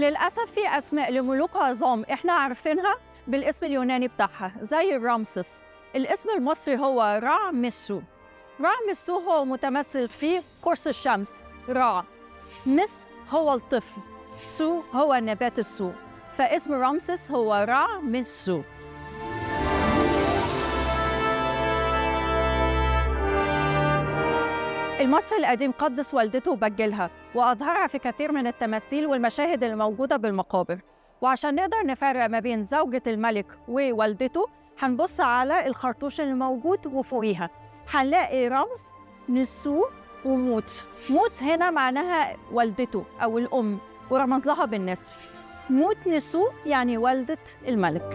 للأسف في أسماء لملوك عظام إحنا عارفينها بالاسم اليوناني بتاعها زي رامسس الاسم المصري هو رع مسو رع مسو هو متمثل في قرص الشمس رع مس هو الطفل سو هو نبات السو فاسم رامسس هو رع مسو المصري القديم قدس والدته وبجلها وأظهرها في كثير من التماثيل والمشاهد الموجودة بالمقابر وعشان نقدر نفرق ما بين زوجة الملك ووالدته هنبص على الخرطوش الموجود وفوقيها هنلاقي رمز نسو وموت موت هنا معناها والدته أو الأم ورمز لها بالنسر موت نسو يعني والدة الملك